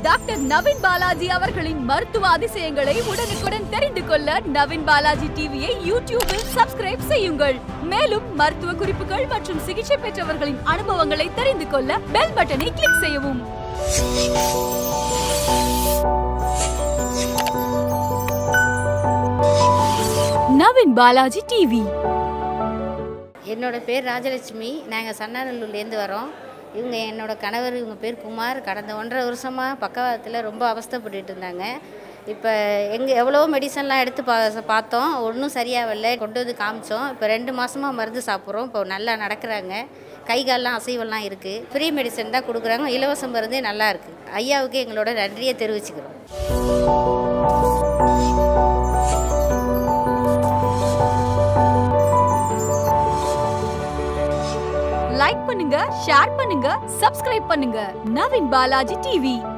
doctor Naveen Balaji அவர்களின் மருத்துவ அதிசயங்களை உடனுக்குடன் தெரிந்து கொள்ள நவீன் பாலாஜி டிவியை யூடியூபில் சப்ஸ்கிரைப் செய்யுங்கள் மேலும் மருத்துவ குறிப்புகள் மற்றும் சிகிச்சை பெற்றவர்களின் அனுபவங்களை தெரிந்து கொள்ள பெல் பட்டனை கிளிக் செய்யவும் நவீன் பாலாஜி டிவி என்னோட பேர் ராஜலட்சுமி நாங்கள் சன்னாநல்லூர்லேருந்து வரோம் இவங்க என்னோட கணவர் இவங்க பேர் குமார் கடந்த ஒன்றரை வருஷமாக பக்கவாதத்தில் ரொம்ப அவஸ்தைப்பட்டுட்டு இருந்தாங்க இப்போ எங்கே எவ்வளோ மெடிசன்லாம் எடுத்து பா பார்த்தோம் ஒன்றும் சரியாகல கொண்டு வந்து காமிச்சோம் இப்போ ரெண்டு மாதமாக மருந்து சாப்பிட்றோம் இப்போ நல்லா நடக்கிறாங்க கை கால்லாம் அசைவெல்லாம் இருக்குது ஃப்ரீ மெடிசன் தான் கொடுக்குறாங்க இலவச மருந்தே நல்லா இருக்குது ஐயாவுக்கு எங்களோட நன்றியை தெரிவிச்சுக்கிறோம் லைக் பண்ணுங்க ஷேர் பண்ணுங்க சப்ஸ்கிரைப் பண்ணுங்க நவீன் பாலாஜி டிவி